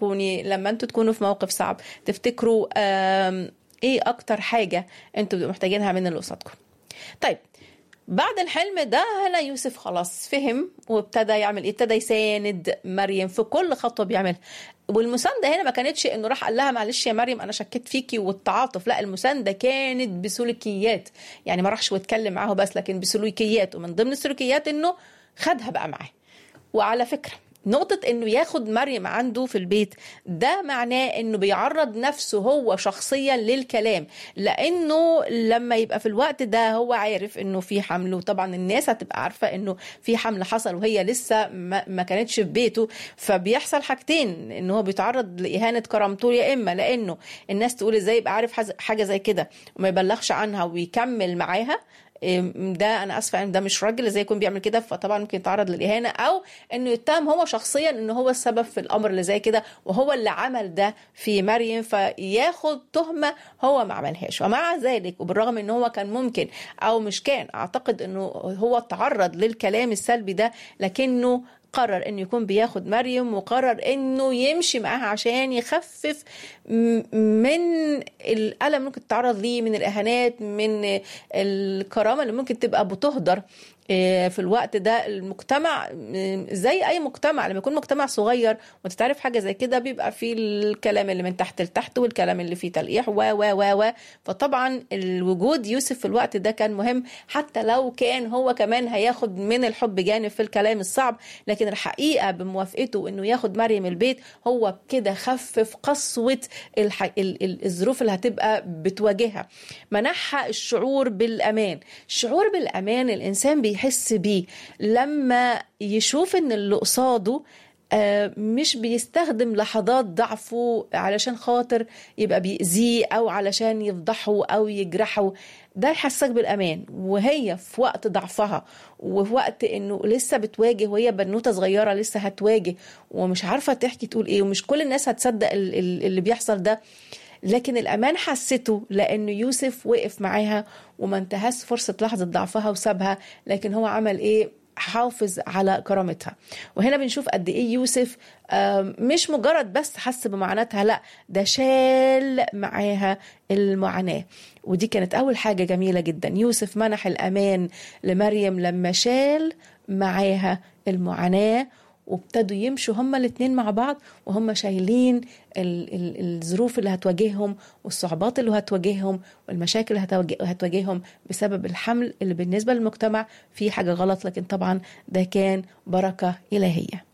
تكوني لما انتوا تكونوا في موقف صعب تفتكروا آم، ايه اكتر حاجه انتوا بتبقوا محتاجينها من اللي قصادكم طيب بعد الحلم ده هنا يوسف خلاص فهم وابتدى يعمل ايه ابتدى يساند مريم في كل خطوه بيعملها والمسانده هنا ما كانتش انه راح قال لها معلش يا مريم انا شكيت فيكي والتعاطف لا المسانده كانت بسلوكيات يعني ما راحش واتكلم معاه بس لكن بسلوكيات ومن ضمن السلوكيات انه خدها بقى معاه وعلى فكره نقطة انه ياخد مريم عنده في البيت ده معناه انه بيعرض نفسه هو شخصيا للكلام لانه لما يبقى في الوقت ده هو عارف انه في حمل وطبعا الناس هتبقى عارفة انه في حمل حصل وهي لسه ما, ما كانتش في بيته فبيحصل حاجتين ان هو بيتعرض لاهانة كرامته يا اما لانه الناس تقول ازاي يبقى عارف حاجة- حاجة زي كده وما يبلغش عنها ويكمل معاها إم، ده انا اسفه ان ده مش راجل ازاي يكون بيعمل كده فطبعا ممكن يتعرض للاهانه او انه يتهم هو شخصيا ان هو السبب في الامر اللي زي كده وهو اللي عمل ده في مريم فياخد تهمه هو ما عملهاش ومع ذلك وبالرغم ان هو كان ممكن او مش كان اعتقد انه هو تعرض للكلام السلبي ده لكنه قرر انه يكون بياخد مريم وقرر انه يمشي معاها عشان يخفف م- من الالم اللي ممكن تتعرض ليه من الاهانات من الكرامه اللي ممكن تبقى بتهدر آه، في الوقت ده المجتمع آه، زي اي مجتمع لما يكون مجتمع صغير وانت تعرف حاجه زي كده بيبقى فيه الكلام اللي من تحت لتحت والكلام اللي فيه تلقيح و و و و فطبعا الوجود يوسف في الوقت ده كان مهم حتى لو كان هو كمان هياخد من الحب جانب في الكلام الصعب لكن الحقيقه بموافقته انه ياخد مريم البيت هو كده خفف قسوه الح... ال... ال... الظروف اللي هتبقى بتواجهها منحها الشعور بالامان الشعور بالامان الانسان بيحس بيه لما يشوف ان اللي قصاده آه، مش بيستخدم لحظات ضعفه علشان خاطر يبقى بيأذيه او علشان يفضحه او يجرحه ده يحسسك بالامان وهي في وقت ضعفها وفي وقت انه لسه بتواجه وهي بنوته صغيره لسه هتواجه ومش عارفه تحكي تقول ايه ومش كل الناس هتصدق ال- ال- اللي بيحصل ده لكن الامان حسته لان يوسف وقف معاها وما انتهاش فرصه لحظه ضعفها وسابها لكن هو عمل ايه حافظ على كرامتها وهنا بنشوف قد ايه يوسف آم، مش مجرد بس حس بمعاناتها لا ده شال معاها المعاناه ودي كانت اول حاجه جميله جدا يوسف منح الامان لمريم لما شال معاها المعاناه وابتدوا يمشوا هما الاتنين مع بعض وهم شايلين ال- ال- الظروف اللي هتواجههم والصعوبات اللي هتواجههم والمشاكل اللي هتواجه- هتواجههم بسبب الحمل اللي بالنسبة للمجتمع فيه حاجة غلط لكن طبعا ده كان بركة إلهية